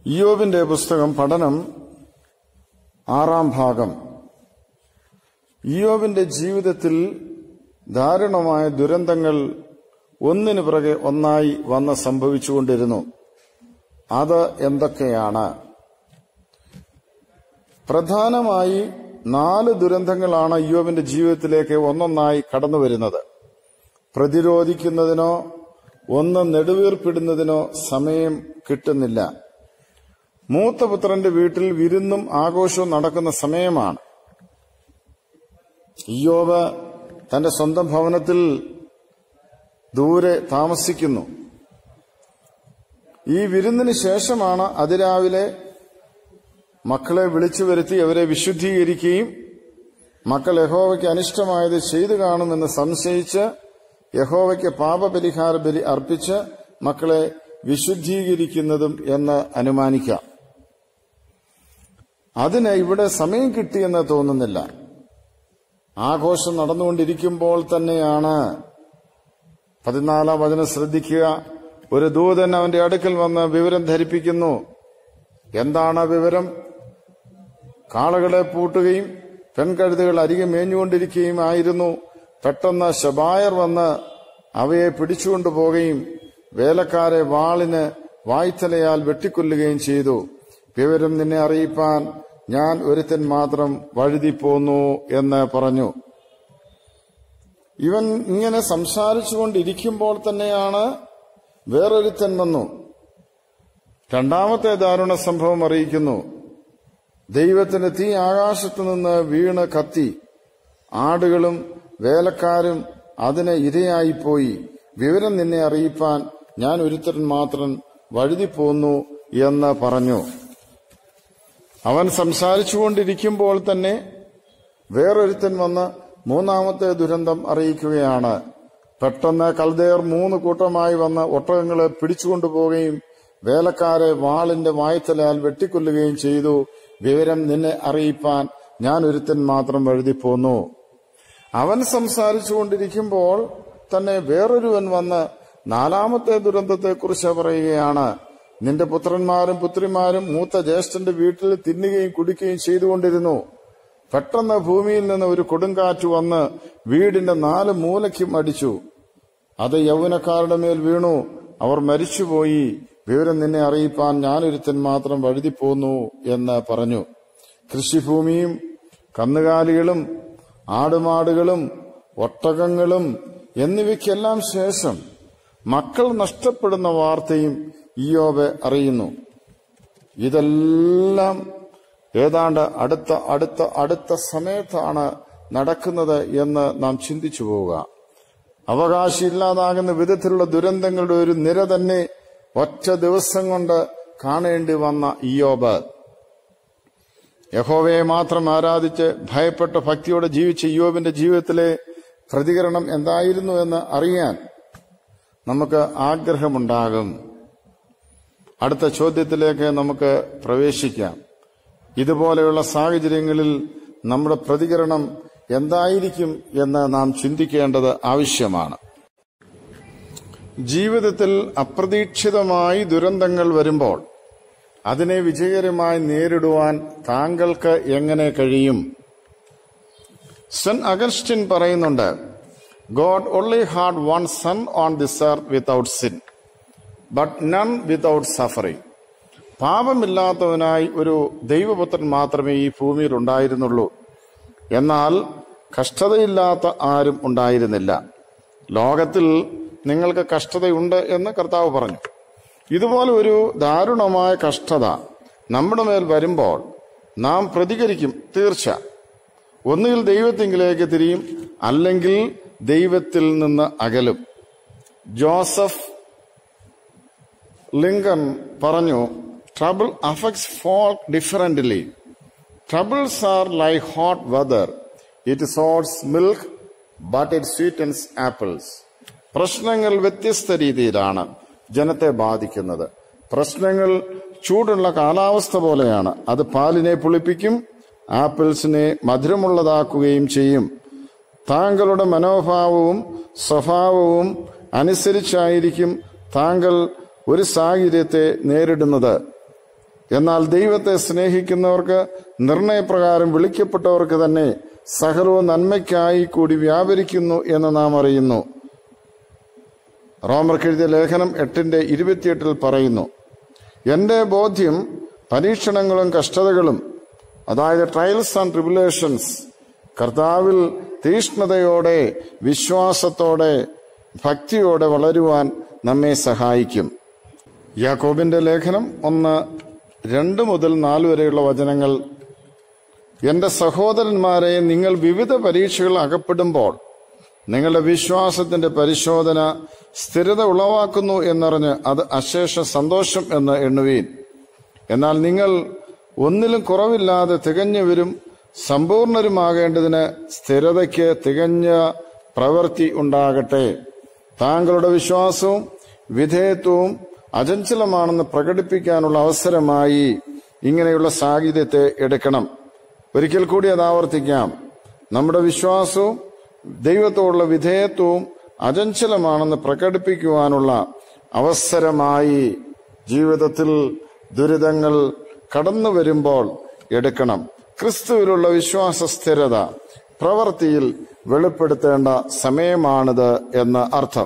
ഇയോബിന്റെ പുസ്തകം പഠനം ആറാം ഭാഗം ഇയോബിന്റെ ജീവിതത്തിൽ ദാരുണമായ ദുരന്തങ്ങൾ ഒന്നിനു പിറകെ ഒന്നായി വന്ന് സംഭവിച്ചുകൊണ്ടിരുന്നു അത് എന്തൊക്കെയാണ് പ്രധാനമായി നാല് ദുരന്തങ്ങളാണ് ഇയോബിന്റെ ജീവിതത്തിലേക്ക് ഒന്നൊന്നായി കടന്നു വരുന്നത് പ്രതിരോധിക്കുന്നതിനോ ഒന്ന് നെടുവീർപ്പിടുന്നതിനോ സമയം കിട്ടുന്നില്ല മൂത്ത പുത്രന്റെ വീട്ടിൽ വിരുന്നും ആഘോഷവും നടക്കുന്ന സമയമാണ് ഇയോബ് തന്റെ സ്വന്തം ഭവനത്തിൽ ദൂരെ താമസിക്കുന്നു ഈ വിരുന്നിന് ശേഷമാണ് അതിരാവിലെ മക്കളെ വിളിച്ചു വരുത്തി അവരെ വിശുദ്ധീകരിക്കുകയും മക്കൾ യഹോവയ്ക്ക് അനിഷ്ടമായത് ചെയ്തു കാണുമെന്ന് സംശയിച്ച് യഹോവയ്ക്ക് പാപപരിഹാര ബലി അർപ്പിച്ച് മക്കളെ വിശുദ്ധീകരിക്കുന്നതും എന്ന് അനുമാനിക്കാം അതിന് ഇവിടെ സമയം കിട്ടിയെന്ന് തോന്നുന്നില്ല ആഘോഷം നടന്നുകൊണ്ടിരിക്കുമ്പോൾ തന്നെയാണ് പതിനാലാം വചനം ശ്രദ്ധിക്കുക ഒരു ദൂതൻ അവന്റെ അടുക്കൽ വന്ന് വിവരം ധരിപ്പിക്കുന്നു എന്താണ് വിവരം കാളകളെ പൂട്ടുകയും പെൺകഴുതുകൾ അരികെ മേഞ്ഞുകൊണ്ടിരിക്കുകയും ആയിരുന്നു പെട്ടെന്ന് ശബായർ വന്ന് അവയെ പിടിച്ചുകൊണ്ടുപോകുകയും വേലക്കാരെ വാളിന് വായ്ത്തലയാൽ വെട്ടിക്കൊല്ലുകയും ചെയ്തു വിവരം നിന്നെ അറിയിപ്പാൻ ഞാൻ ഒരുത്തൻ മാത്രം വഴുതിപ്പോന്നു എന്ന് പറഞ്ഞു ഇവൻ ഇങ്ങനെ സംസാരിച്ചുകൊണ്ടിരിക്കുമ്പോൾ തന്നെയാണ് വേറൊരുത്തൻ വന്നു രണ്ടാമത്തെ ദാരുണ സംഭവം അറിയിക്കുന്നു ദൈവത്തിന്റെ തീ ആകാശത്തു നിന്ന് വീണ് കത്തി ആടുകളും വേലക്കാരും അതിന് ഇരയായിപ്പോയി വിവരം നിന്നെ അറിയിപ്പാൻ ഞാൻ ഒരുത്തൻ മാത്രം വഴുതിപ്പോന്നു എന്ന് പറഞ്ഞു അവൻ സംസാരിച്ചുകൊണ്ടിരിക്കുമ്പോൾ തന്നെ വേറൊരുത്തൻ വന്ന് മൂന്നാമത്തെ ദുരന്തം അറിയിക്കുകയാണ് പെട്ടെന്ന് കൽദേർ മൂന്ന് കൂട്ടമായി വന്ന് ഒട്ടകങ്ങളെ പിടിച്ചുകൊണ്ടുപോവുകയും വേലക്കാരെ വാളിന്റെ വായ്ത്തലാൽ വെട്ടിക്കൊല്ലുകയും ചെയ്തു വിവരം നിന്നെ അറിയിപ്പാൻ ഞാൻ ഒരുത്തൻ മാത്രം എഴുതിപ്പോന്നു അവൻ സംസാരിച്ചുകൊണ്ടിരിക്കുമ്പോൾ തന്നെ വേറൊരുവൻ വന്ന് നാലാമത്തെ ദുരന്തത്തെക്കുറിച്ച് പറയുകയാണ് നിന്റെ പുത്രന്മാരും പുത്രിമാരും മൂത്ത ജ്യേഷ്ഠന്റെ വീട്ടിൽ തിന്നുകയും കുടിക്കുകയും ചെയ്തുകൊണ്ടിരുന്നു പെട്ടെന്ന് ഭൂമിയിൽ നിന്ന് ഒരു കൊടുങ്കാറ്റ് വന്ന് വീടിന്റെ നാല് മൂലയ്ക്കും അടിച്ചു അത് യൗവനക്കാരുടെ മേൽ വീണു അവർ മരിച്ചുപോയി വിവരം നിന്നെ അറിയിപ്പാൻ ഞാനൊരുത്തൻ മാത്രം വഴുതിപ്പോന്നു എന്ന് പറഞ്ഞു കൃഷിഭൂമിയും കന്നുകാലികളും ആടുമാടുകളും ഒട്ടകങ്ങളും എന്നിവയ്ക്കെല്ലാം ശേഷം മക്കൾ നഷ്ടപ്പെടുന്ന വാർത്തയും ഇയോബെ അറിയുന്നു ഇതെല്ലാം ഏതാണ്ട് അടുത്ത അടുത്ത അടുത്ത സമയത്താണ് നടക്കുന്നത് എന്ന് നാം ചിന്തിച്ചു പോവുക അവകാശമില്ലാതാകുന്ന വിധത്തിലുള്ള ദുരന്തങ്ങളുടെ ഒരു നിര തന്നെ ഒറ്റ ദിവസം കൊണ്ട് കാണേണ്ടി വന്ന ഇയോബ് യഹോവയെ മാത്രം ആരാധിച്ച് ഭയപ്പെട്ട ഭക്തിയോടെ ജീവിച്ച ഇയോബിന്റെ ജീവിതത്തിലെ പ്രതികരണം എന്തായിരുന്നു എന്ന് അറിയാൻ നമുക്ക് ആഗ്രഹമുണ്ടാകും അടുത്ത ചോദ്യത്തിലേക്ക് നമുക്ക് പ്രവേശിക്കാം ഇതുപോലെയുള്ള സാഹചര്യങ്ങളിൽ നമ്മുടെ പ്രതികരണം എന്തായിരിക്കും എന്ന് നാം ചിന്തിക്കേണ്ടത് ആവശ്യമാണ് ജീവിതത്തിൽ അപ്രതീക്ഷിതമായി ദുരന്തങ്ങൾ വരുമ്പോൾ അതിനെ വിജയകരമായി നേരിടുവാൻ താങ്കൾക്ക് എങ്ങനെ കഴിയും സെൻ അഗസ്റ്റിൻ പറയുന്നുണ്ട് God only had one son on this earth without sin but none without suffering പാപമില്ലാത്തവനായി ഒരു ദൈവപുത്രൻ മാത്രമേ ഈ ഭൂമിയിൽ ഉണ്ടായിരുന്നുള്ളൂ എന്നാൽ കഷ്ടതയില്ലാത്ത ആരും ഉണ്ടായിരുന്നില്ല ലോകത്തിൽ നിങ്ങൾക്ക് കഷ്ടതയുണ്ട് എന്ന് കർത്താവ് പറഞ്ഞു ഇതുപോലെ ഒരു ദാരുണമായ കഷ്ടത നമ്മുടെ മേൽ വരുമ്പോൾ നാം പ്രതികരിക്കും തീർച്ച ഒന്നുകിൽ ദൈവത്തിങ്കിലേക്ക് തിരിയും അല്ലെങ്കിൽ ദൈവത്തിൽ നിന്ന് അകലും ജോസഫ് ലിങ്കൺ പറഞ്ഞു trouble affects folk differently troubles are like hot weather it sours milk but it sweetens apples പ്രശ്നങ്ങൾ വ്യത്യസ്ത രീതിയിലാണ് ജനത്തെ ബാധിക്കുന്നത് പ്രശ്നങ്ങൾ ചൂടുള്ള കാലാവസ്ഥ പോലെയാണ് അത് പാലിനെ പുളിപ്പിക്കും ആപ്പിൾസിനെ മധുരമുള്ളതാക്കുകയും ചെയ്യും താങ്കളുടെ മനോഭാവവും സ്വഭാവവും അനുസരിച്ചായിരിക്കും താങ്കൾ ഒരു സാഹചര്യത്തെ നേരിടുന്നത് എന്നാൽ ദൈവത്തെ സ്നേഹിക്കുന്നവർക്ക് നിർണയപ്രകാരം വിളിക്കപ്പെട്ടവർക്ക് തന്നെ സകലവും നന്മയ്ക്കായി കൂടി വ്യാപരിക്കുന്നു എന്ന് നാം അറിയുന്നു റോമർക്കെഴുതിയ ലേഖനം എട്ടിന്റെ ഇരുപത്തിയെട്ടിൽ പറയുന്നു എന്റെ ബോധ്യം പരീക്ഷണങ്ങളും കഷ്ടതകളും അതായത് ട്രയൽസ് ആൻഡ് ട്രിബുലേഷൻസ് കർത്താവിൽ തീഷ്ണതയോടെ വിശ്വാസത്തോടെ ഭക്തിയോടെ വളരുവാൻ നമ്മെ സഹായിക്കും യാക്കോബിന്റെ ലേഖനം ഒന്ന് രണ്ട് മുതൽ നാല് വരെയുള്ള വചനങ്ങൾ എന്റെ സഹോദരന്മാരെ നിങ്ങൾ വിവിധ പരീക്ഷകൾ അകപ്പെടുമ്പോൾ നിങ്ങളുടെ വിശ്വാസത്തിന്റെ പരിശോധന സ്ഥിരത ഉളവാക്കുന്നു എന്നറിഞ്ഞ് അത് അശേഷ സന്തോഷം എന്ന് എണ്ണുവീൻ എന്നാൽ നിങ്ങൾ ഒന്നിലും കുറവില്ലാതെ തികഞ്ഞവരും സമ്പൂർണരുമാകേണ്ടതിന് സ്ഥിരതയ്ക്ക് തികഞ്ഞ പ്രവൃത്തി ഉണ്ടാകട്ടെ താങ്കളുടെ വിശ്വാസവും വിധേയത്വവും അചഞ്ചലമാണെന്ന് പ്രകടിപ്പിക്കാനുള്ള അവസരമായി ഇങ്ങനെയുള്ള സാഹചര്യത്തെ എടുക്കണം ഒരിക്കൽ കൂടി അത് ആവർത്തിക്കാം നമ്മുടെ വിശ്വാസവും ദൈവത്തോടുള്ള വിധേയത്വവും അചഞ്ചലമാണെന്ന് പ്രകടിപ്പിക്കുവാനുള്ള അവസരമായി ജീവിതത്തിൽ ദുരിതങ്ങൾ കടന്നു വരുമ്പോൾ എടുക്കണം ക്രിസ്തുവിലുള്ള വിശ്വാസ സ്ഥിരത പ്രവൃത്തിയിൽ വെളിപ്പെടുത്തേണ്ട സമയമാണിത് എന്ന് അർത്ഥം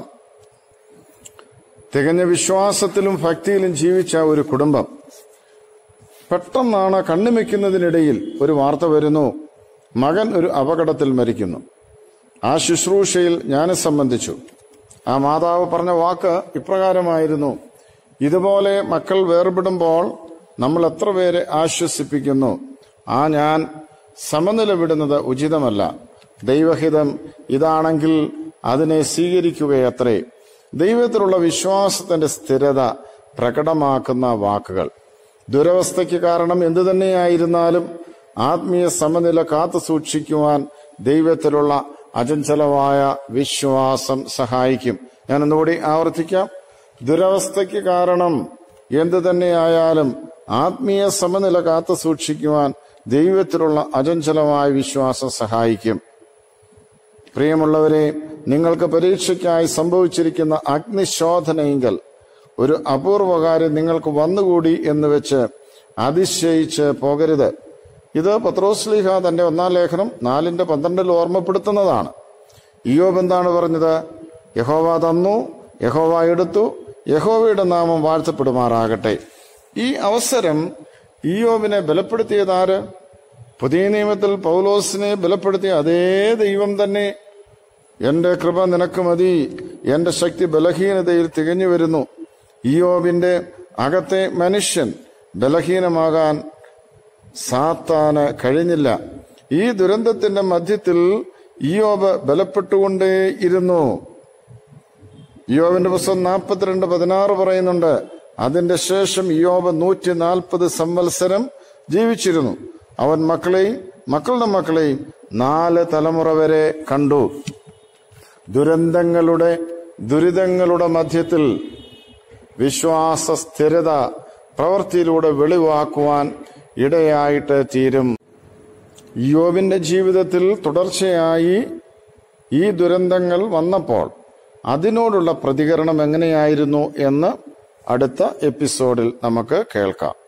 തികഞ്ഞ വിശ്വാസത്തിലും ഭക്തിയിലും ജീവിച്ച ഒരു കുടുംബം പെട്ടെന്നാണ് കണ്ണുമിക്കുന്നതിനിടയിൽ ഒരു വാർത്ത വരുന്നു മകൻ ഒരു അപകടത്തിൽ മരിക്കുന്നു ആ ശുശ്രൂഷയിൽ ഞാൻ സംബന്ധിച്ചു ആ മാതാവ് പറഞ്ഞ വാക്ക് ഇപ്രകാരമായിരുന്നു ഇതുപോലെ മക്കൾ വേർപെടുമ്പോൾ നമ്മൾ എത്ര പേരെ ആശ്വസിപ്പിക്കുന്നു ആ ഞാൻ സമനില വിടുന്നത് ഉചിതമല്ല ദൈവഹിതം ഇതാണെങ്കിൽ അതിനെ സ്വീകരിക്കുകയത്രേ ദൈവത്തിലുള്ള വിശ്വാസത്തിന്റെ സ്ഥിരത പ്രകടമാക്കുന്ന വാക്കുകൾ ദുരവസ്ഥയ്ക്ക് കാരണം എന്തു തന്നെയായിരുന്നാലും ആത്മീയ സമനില കാത്തു സൂക്ഷിക്കുവാൻ ദൈവത്തിലുള്ള അചഞ്ചലമായ വിശ്വാസം സഹായിക്കും ഞാൻ ഒന്നുകൂടി ആവർത്തിക്കാം ദുരവസ്ഥയ്ക്ക് കാരണം എന്തു തന്നെയായാലും ആത്മീയ സമനില കാത്തു സൂക്ഷിക്കുവാൻ ദൈവത്തിലുള്ള അചഞ്ചലമായ വിശ്വാസം സഹായിക്കും പ്രിയമുള്ളവരെ നിങ്ങൾക്ക് പരീക്ഷയ്ക്കായി സംഭവിച്ചിരിക്കുന്ന അഗ്നിശോധനയെങ്കിൽ ഒരു അപൂർവ കാര്യം നിങ്ങൾക്ക് വന്നുകൂടി എന്ന് വെച്ച് അതിശയിച്ച് പോകരുത് ഇത് പത്രോസ്ലിഹ തന്റെ ഒന്നാം ലേഖനം നാലിന്റെ പന്ത്രണ്ടിൽ ഓർമ്മപ്പെടുത്തുന്നതാണ് ഇയോബ് എന്താണ് പറഞ്ഞത് യഹോവ തന്നു യഹോവ എടുത്തു യഹോവയുടെ നാമം വാഴ്ത്തപ്പെടുമാറാകട്ടെ ഈ അവസരം ഇയോബിനെ ബലപ്പെടുത്തിയതാര് പുതിയ നിയമത്തിൽ പൗലോസിനെ ബലപ്പെടുത്തിയ അതേ ദൈവം തന്നെ എന്റെ കൃപ നിനക്ക് മതി എന്റെ ശക്തി ബലഹീനതയിൽ തികഞ്ഞു വരുന്നു ഇയോബിന്റെ അകത്തെ മനുഷ്യൻ ബലഹീനമാകാൻ സാത്താന് കഴിഞ്ഞില്ല ഈ ദുരന്തത്തിന്റെ മധ്യത്തിൽ ഇയോബ് ബലപ്പെട്ടുകൊണ്ടേയിരുന്നു ഇയോബിന്റെ പുസ്തകം നാൽപ്പത്തിരണ്ട് പതിനാറ് പറയുന്നുണ്ട് അതിന്റെ ശേഷം ഇയോബ് നൂറ്റി നാൽപ്പത് സംവത്സരം ജീവിച്ചിരുന്നു അവൻ മക്കളെയും മക്കളുടെ മക്കളെയും നാല് തലമുറ വരെ കണ്ടു ദുരന്തങ്ങളുടെ ദുരിതങ്ങളുടെ മധ്യത്തിൽ വിശ്വാസ സ്ഥിരത പ്രവൃത്തിയിലൂടെ വെളിവാക്കുവാൻ ഇടയായിട്ട് തീരും യോബിന്റെ ജീവിതത്തിൽ തുടർച്ചയായി ഈ ദുരന്തങ്ങൾ വന്നപ്പോൾ അതിനോടുള്ള പ്രതികരണം എങ്ങനെയായിരുന്നു എന്ന് അടുത്ത എപ്പിസോഡിൽ നമുക്ക് കേൾക്കാം